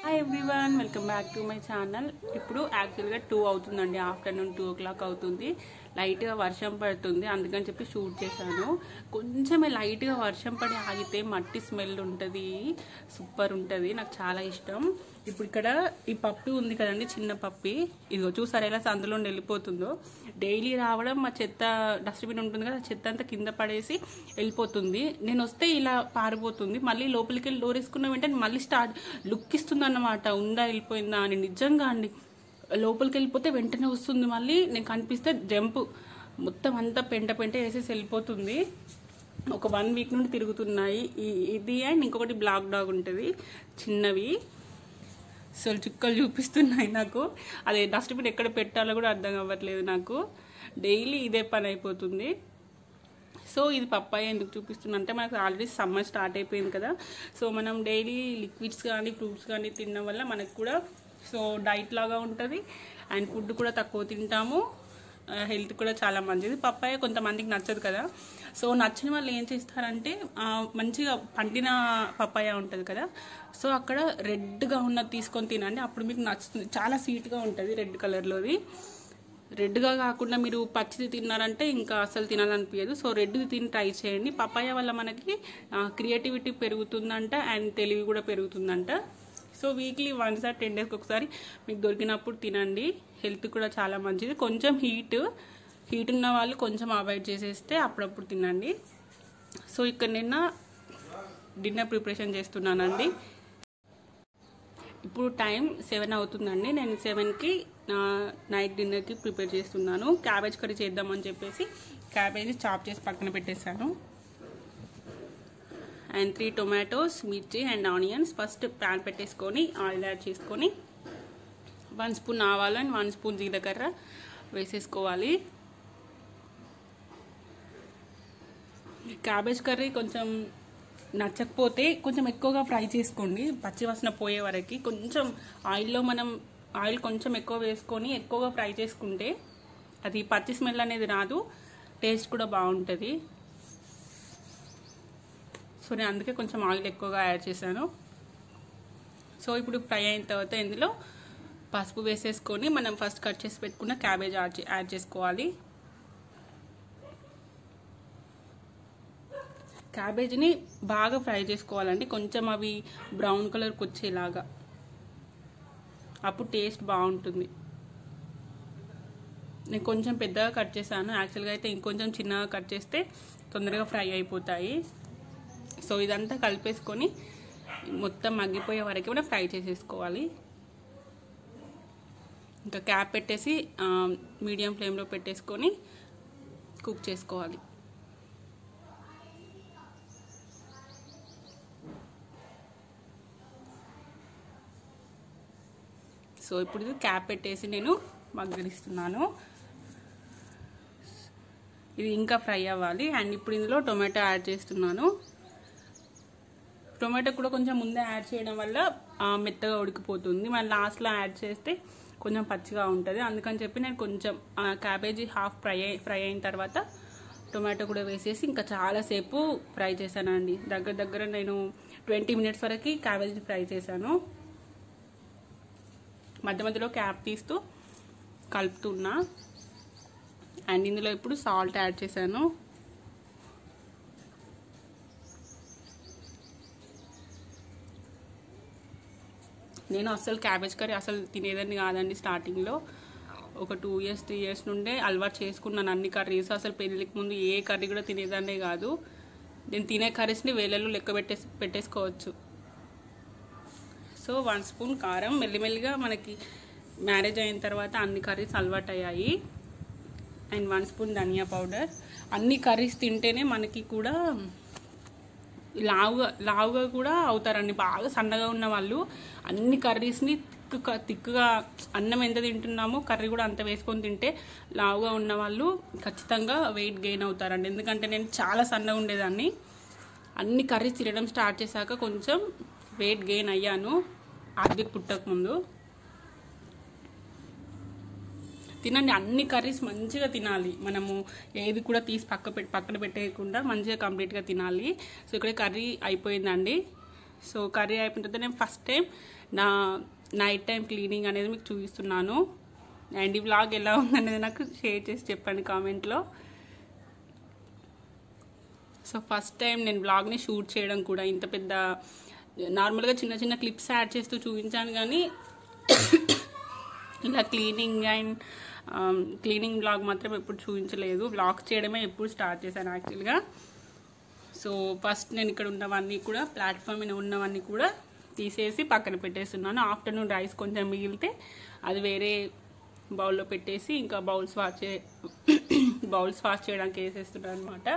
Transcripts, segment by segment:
hi everyone welcome back to my channel ఇప్పుడు యాక్చువల్గా two అవుతుందండి ఆఫ్టర్నూన్ టూ ఓ clock అవుతుంది లైట్గా వర్షం పడుతుంది అందుకని చెప్పి షూట్ చేశాను కొంచెమే లైట్గా వర్షం పడి ఆగితే మట్టి స్మెల్ ఉంటుంది సూపర్ ఉంటుంది నాకు చాలా ఇష్టం ఇప్పుడు ఇక్కడ ఈ పప్పి ఉంది కదండి చిన్న పప్పి ఇదిగో చూసారు ఎలా అందులో వెళ్ళిపోతుందో డైలీ రావడం మా చెత్త డస్ట్బిన్ ఉంటుంది కదా చెత్త అంతా కింద పడేసి వెళ్ళిపోతుంది నేను వస్తే ఇలా పారిపోతుంది మళ్ళీ లోపలికి వెళ్ళి డోర్ వేసుకున్న వెంటనే మళ్ళీ స్టార్ట్ లుక్ ఇస్తుంది అన్నమాట ఉందా వెళ్ళిపోయిందా అని నిజంగా అండి లోపలికి వెళ్ళిపోతే వెంటనే వస్తుంది మళ్ళీ నేను కనిపిస్తే జంప్ మొత్తం అంతా పెంట పెంట వేసేసి వెళ్ళిపోతుంది ఒక వన్ వీక్ నుండి తిరుగుతున్నాయి ఈ- ఇది అండ్ ఇంకొకటి బ్లాక్ డాగ్ ఉంటుంది చిన్నవి అసలు చుక్కలు చూపిస్తున్నాయి నాకు అదే డస్ట్బిన్ ఎక్కడ పెట్టాలో కూడా అర్థం అవ్వట్లేదు నాకు డైలీ ఇదే పని అయిపోతుంది సో ఇది పప్పాయ ఎందుకు చూపిస్తున్నా అంటే మనకు ఆల్రెడీ సమ్మర్ స్టార్ట్ అయిపోయింది కదా సో మనం డైలీ లిక్విడ్స్ కానీ ఫ్రూట్స్ కానీ తినడం వల్ల మనకు కూడా సో డైట్ లాగా ఉంటుంది అండ్ ఫుడ్ కూడా తక్కువ తింటాము హెల్త్ కూడా చాలా మంచిది పప్పాయ కొంతమందికి నచ్చదు కదా సో నచ్చిన వాళ్ళు ఏం చేస్తారంటే ఆ, మంచిగా పండిన పప్పాయ ఉంటుంది కదా సో అక్కడ రెడ్గా ఉన్నది తీసుకొని తినండి అప్పుడు మీకు నచ్చుతుంది చాలా స్వీట్గా ఉంటుంది రెడ్ కలర్లోది రెడ్గా కాకుండా మీరు పచ్చిది తిన్నారంటే ఇంకా అసలు తినాలనిపించదు సో రెడ్ది తిని ట్రై చేయండి పపాయ వల్ల మనకి క్రియేటివిటీ పెరుగుతుందంట అండ్ తెలివి కూడా పెరుగుతుందంట so weekly once or ten డేస్కి ఒకసారి మీకు దొరికినప్పుడు తినండి హెల్త్ కూడా చాలా మంచిది కొంచెం హీట్ హీట్ ఉన్న వాళ్ళు కొంచెం అవాయిడ్ చేసేస్తే అప్పుడప్పుడు తినండి సో ఇక్కడ నిన్న డిన్నర్ ప్రిపరేషన్ చేస్తున్నానండి ఇప్పుడు టైం సెవెన్ అవుతుందండి నేను సెవెన్కి నైట్ డిన్నర్కి ప్రిపేర్ చేస్తున్నాను క్యాబేజ్ కర్రీ చేద్దామని చెప్పేసి క్యాబేజ్ చాప్ చేసి పక్కన పెట్టేశాను అండ్ త్రీ టొమాటోస్ మిర్చి అండ్ ఆనియన్స్ ఫస్ట్ ప్యాన్ పెట్టేసుకొని ఆయిల్ యాడ్ చేసుకొని వన్ స్పూన్ ఆవాలు అండ్ వన్ స్పూన్ జీలకర్ర వేసేసుకోవాలి క్యాబేజ్ కర్రీ కొంచెం నచ్చకపోతే కొంచెం ఎక్కువగా ఫ్రై చేసుకోండి పచ్చివాసన పోయే వరకు కొంచెం ఆయిల్లో మనం ఆయిల్ కొంచెం ఎక్కువ వేసుకొని ఎక్కువగా ఫ్రై చేసుకుంటే అది పచ్చి స్మెల్ అనేది రాదు టేస్ట్ కూడా బాగుంటుంది సో నేను అందుకే కొంచెం ఆయిల్ ఎక్కువగా యాడ్ చేశాను సో ఇప్పుడు ఫ్రై అయిన తర్వాత ఇందులో పసుపు వేసేసుకొని మనం ఫస్ట్ కట్ చేసి పెట్టుకున్న క్యాబేజ్ యాడ్ యాడ్ చేసుకోవాలి క్యాబేజ్ని బాగా ఫ్రై చేసుకోవాలండి కొంచెం అవి బ్రౌన్ కలర్కి వచ్చేలాగా అప్పుడు టేస్ట్ బాగుంటుంది నేను కొంచెం పెద్దగా కట్ చేశాను యాక్చువల్గా అయితే ఇంకొంచెం చిన్నగా కట్ చేస్తే తొందరగా ఫ్రై అయిపోతాయి సో ఇదంతా కలిపేసుకొని మొత్తం మగ్గిపోయే వరకు కూడా ఫ్రై చేసేసుకోవాలి ఇంకా క్యాప్ పెట్టేసి మీడియం ఫ్లేమ్లో పెట్టేసుకొని కుక్ చేసుకోవాలి సో ఇప్పుడు ఇది క్యాప్ పెట్టేసి నేను మగ్గనిస్తున్నాను ఇది ఇంకా ఫ్రై అవ్వాలి అండ్ ఇప్పుడు ఇందులో టొమాటో యాడ్ చేస్తున్నాను టొమాటో కూడా కొంచెం ముందే యాడ్ చేయడం వల్ల ఆ, మెత్తగా ఉడికిపోతుంది మళ్ళీ లాస్ట్లో యాడ్ చేస్తే కొంచెం పచ్చిగా ఉంటుంది అందుకని చెప్పి నేను కొంచెం క్యాబేజీ హాఫ్ ఫ్రై అయి ఫ్రై అయిన తర్వాత టొమాటో కూడా వేసేసి ఇంకా చాలాసేపు ఫ్రై చేశానండి దగ్గర దగ్గర నేను ట్వంటీ మినిట్స్ వరకు క్యాబేజీ ఫ్రై చేశాను మధ్య మధ్యలో క్యాప్ తీస్తూ కలుపుతున్నా అండ్ ఇందులో ఇప్పుడు సాల్ట్ యాడ్ చేశాను నేను అస్సలు క్యాబేజ్ కర్రీ అసలు తినేదాన్ని కాదండి స్టార్టింగ్లో ఒక టూ ఇయర్స్ త్రీ ఇయర్స్ నుండే అలవాటు చేసుకున్నాను అన్ని కర్రీస్ అసలు పెళ్ళికి ముందు ఏ కర్రీ కూడా తినేదాన్నే కాదు నేను తినే కర్రీస్ని వేలల్లో లెక్క పెట్టేసి పెట్టేసుకోవచ్చు సో వన్ స్పూన్ కారం మెల్లిమెల్లిగా మనకి మ్యారేజ్ అయిన తర్వాత అన్ని కర్రీస్ అలవాటు అయ్యాయి అండ్ వన్ స్పూన్ ధనియా పౌడర్ అన్ని కర్రీస్ తింటేనే మనకి కూడా లావుగా లావుగా కూడా అవుతారండి బాగా సన్నగా ఉన్న వాళ్ళు అన్ని కర్రీస్ని తిక్కుగా తిక్కుగా అన్నం ఎంత తింటున్నామో కర్రీ కూడా అంత వేసుకొని తింటే లావుగా ఉన్న వాళ్ళు ఖచ్చితంగా వెయిట్ గెయిన్ అవుతారండి ఎందుకంటే నేను చాలా సన్నగా ఉండేదాన్ని అన్ని కర్రీస్ తినడం స్టార్ట్ చేశాక కొంచెం వెయిట్ గెయిన్ అయ్యాను ఆర్థిక పుట్టక ముందు తినండి అన్ని కర్రీస్ మంచిగా తినాలి మనము ఏది కూడా తీసి పక్క పెట్టి పక్కన పెట్టేయకుండా మంచిగా కంప్లీట్గా తినాలి సో ఇక్కడ కర్రీ అయిపోయిందండి సో కర్రీ అయిపోయిన తర్వాత నేను ఫస్ట్ టైం నా నైట్ టైం క్లీనింగ్ అనేది మీకు చూపిస్తున్నాను అండ్ ఈ వ్లాగ్ ఎలా ఉందనేది నాకు షేర్ చేసి చెప్పండి కామెంట్లో సో ఫస్ట్ టైం నేను బ్లాగ్ని షూట్ చేయడం కూడా ఇంత పెద్ద నార్మల్గా చిన్న చిన్న క్లిప్స్ యాడ్ చేస్తూ చూపించాను కానీ ఇలా క్లీనింగ్ అండ్ క్లీనింగ్ బ్లాగ్ మాత్రం ఎప్పుడు చూపించలేదు బ్లాగ్ చేయడమే ఎప్పుడు స్టార్ట్ చేశాను యాక్చువల్గా సో ఫస్ట్ నేను ఇక్కడ ఉన్నవన్నీ కూడా ప్లాట్ఫామ్ మీద ఉన్నవన్నీ కూడా తీసేసి పక్కన పెట్టేస్తున్నాను ఆఫ్టర్నూన్ రైస్ కొంచెం మిగిలితే అది వేరే బౌల్లో పెట్టేసి ఇంకా బౌల్స్ వాష్ చే బౌల్స్ వాష్ చేయడానికి వేసేస్తున్నాను అనమాట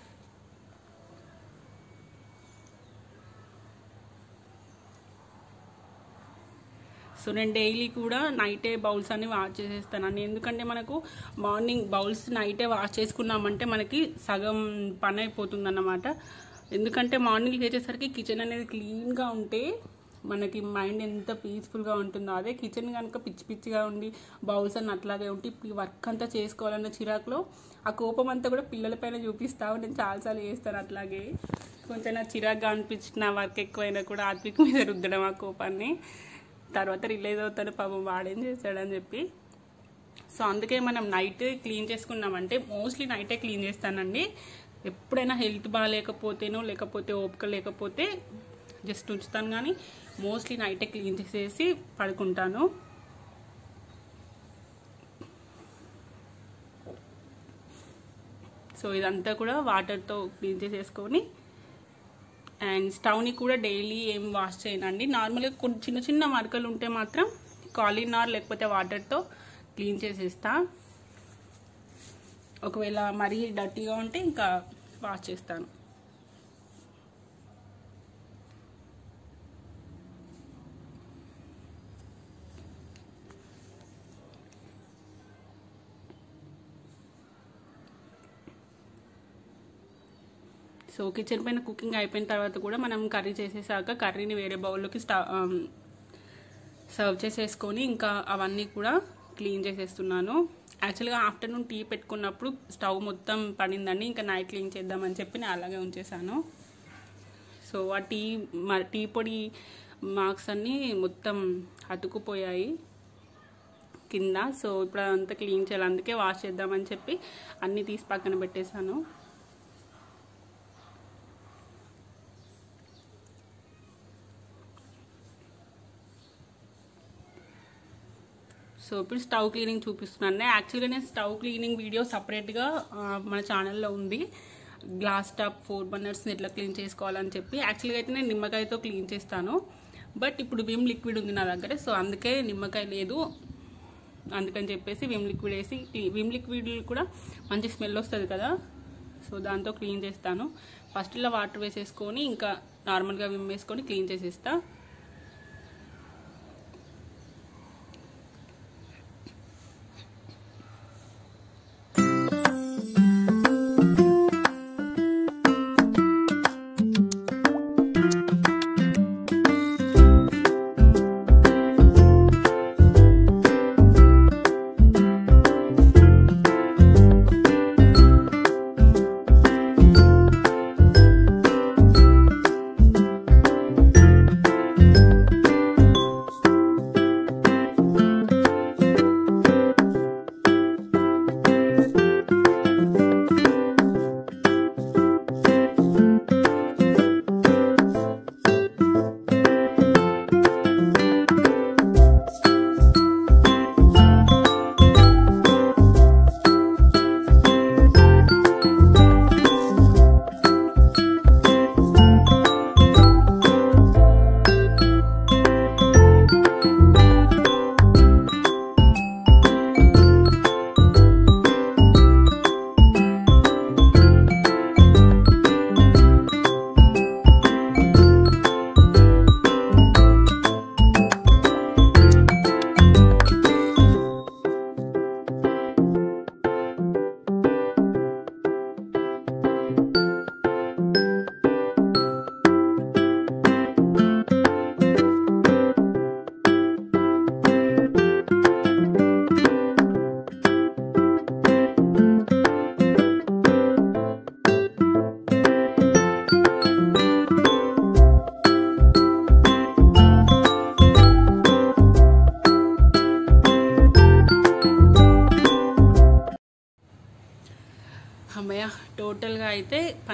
సో నేను డైలీ కూడా నైటే బౌల్స్ అన్ని వాష్ చేసేస్తాను ఎందుకంటే మనకు మార్నింగ్ బౌల్స్ నైటే వాష్ చేసుకున్నామంటే మనకి సగం పని అయిపోతుంది అన్నమాట ఎందుకంటే మార్నింగ్ లేచేసరికి కిచెన్ అనేది క్లీన్గా ఉంటే మనకి మైండ్ ఎంత పీస్ఫుల్గా ఉంటుందో అదే కిచెన్ కనుక పిచ్చి పిచ్చిగా ఉండి బౌల్స్ అన్ని అట్లాగే ఉంటే ఈ వర్క్ అంతా చేసుకోవాలన్న చిరాకులో ఆ కోపం అంతా కూడా పిల్లలపైన చూపిస్తావు నేను చాలాసార్లు చేస్తాను అట్లాగే కొంచెం నా చిరాకుగా అనిపించిన వర్క్ ఎక్కువైనా కూడా ఆత్మిక మీద రుద్దడం ఆ కోపాన్ని తర్వాత రిలీజ్ అవుతాడు పాపం వాడేం చేశాడని చెప్పి సో అందుకే మనం నైట్ క్లీన్ చేసుకున్నామంటే మోస్ట్లీ నైటే క్లీన్ చేస్తానండి ఎప్పుడైనా హెల్త్ బాగాలేకపోతేనో లేకపోతే ఓపిక లేకపోతే జస్ట్ ఉంచుతాను కానీ మోస్ట్లీ నైటే క్లీన్ చేసేసి పడుకుంటాను సో ఇదంతా కూడా వాటర్తో క్లీన్ చేసేసుకొని అండ్ స్టవ్ని కూడా డైలీ ఏం వాష్ చేయనండి నార్మల్గా కొన్ని చిన్న చిన్న మరకలు ఉంటే మాత్రం కాలినార్ లేకపోతే వాటర్తో క్లీన్ చేసేస్తా ఒకవేళ మరీ డర్టీగా ఉంటే ఇంకా వాష్ చేస్తాను సో కిచెన్ పైన కుకింగ్ అయిపోయిన తర్వాత కూడా మనం కర్రీ చేసేసాక కర్రీని వేరే బౌల్లోకి స్టా సర్వ్ చేసేసుకొని ఇంకా అవన్నీ కూడా క్లీన్ చేసేస్తున్నాను యాక్చువల్గా ఆఫ్టర్నూన్ టీ పెట్టుకున్నప్పుడు స్టవ్ మొత్తం పడిందండి ఇంకా నైట్ క్లీన్ చేద్దామని చెప్పి నేను అలాగే ఉంచేసాను సో ఆ టీ టీ పొడి మార్క్స్ అన్నీ మొత్తం అతుకుపోయాయి కింద సో ఇప్పుడు అదంతా క్లీన్ చేయాలి అందుకే వాష్ చేద్దామని చెప్పి అన్నీ తీసి పక్కన పెట్టేశాను సో ఇప్పుడు స్టవ్ క్లీనింగ్ చూపిస్తున్నాను యాక్చువల్గా నేను స్టవ్ క్లీనింగ్ వీడియో సపరేట్గా మన ఛానల్లో ఉంది గ్లాస్ టాప్ ఫోర్ బర్నర్స్ని ఎట్లా క్లీన్ చేసుకోవాలని చెప్పి యాక్చువల్గా అయితే నేను నిమ్మకాయతో క్లీన్ చేస్తాను బట్ ఇప్పుడు విమ్ లిక్విడ్ ఉంది నా దగ్గర సో అందుకే నిమ్మకాయ లేదు అందుకని చెప్పేసి విమ్ లిక్విడ్ వేసి విమ్ లిక్విడ్ కూడా మంచి స్మెల్ వస్తుంది కదా సో దాంతో క్లీన్ చేస్తాను ఫస్ట్ ఇలా వాటర్ వేసేసుకొని ఇంకా నార్మల్గా విమ్ వేసుకొని క్లీన్ చేసేస్తా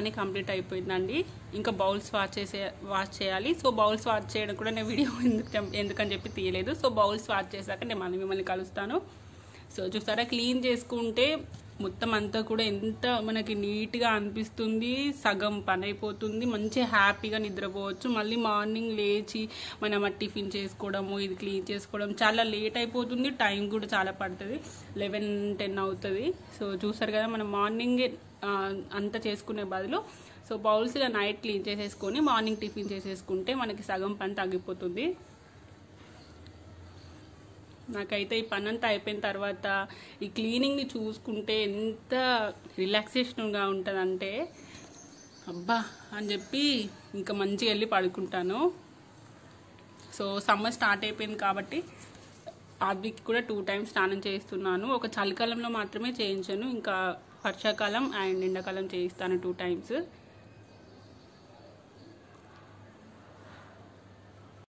పని కంప్లీట్ అయిపోయిందండి ఇంకా బౌల్స్ వాష్ చేసే వాష్ చేయాలి సో బౌల్స్ వాష్ చేయడం కూడా నేను వీడియో ఎందుకు ఎందుకని చెప్పి తీయలేదు సో బౌల్స్ వాష్ చేశాక నేను మళ్ళీ మిమ్మల్ని కలుస్తాను సో చూసారా క్లీన్ చేసుకుంటే మొత్తం అంతా కూడా ఎంత మనకి నీట్గా అనిపిస్తుంది సగం పని అయిపోతుంది మంచి హ్యాపీగా నిద్రపోవచ్చు మళ్ళీ మార్నింగ్ లేచి మనం ఆ టిఫిన్ చేసుకోవడము ఇది క్లీన్ చేసుకోవడం చాలా లేట్ అయిపోతుంది టైం కూడా చాలా పడుతుంది లెవెన్ టెన్ అవుతుంది సో చూసారు కదా మనం మార్నింగ్ అంతా చేసుకునే బదులు సో బౌల్స్ ఇలా నైట్ క్లీన్ చేసేసుకొని మార్నింగ్ టిఫిన్ చేసేసుకుంటే మనకి సగం పని తగ్గిపోతుంది నాకైతే ఈ పని అంతా అయిపోయిన తర్వాత ఈ క్లీనింగ్ని చూసుకుంటే ఎంత రిలాక్సేషన్గా ఉంటుందంటే అబ్బా అని చెప్పి ఇంకా మంచిగా వెళ్ళి పడుకుంటాను సో సమ్మర్ స్టార్ట్ అయిపోయింది కాబట్టి ఆద్విక్ కూడా టూ టైమ్స్ స్నానం చేస్తున్నాను ఒక చలికాలంలో మాత్రమే చేయించాను ఇంకా వర్షాకాలం అండ్ ఎండాకాలం చేయిస్తాను టూ టైమ్స్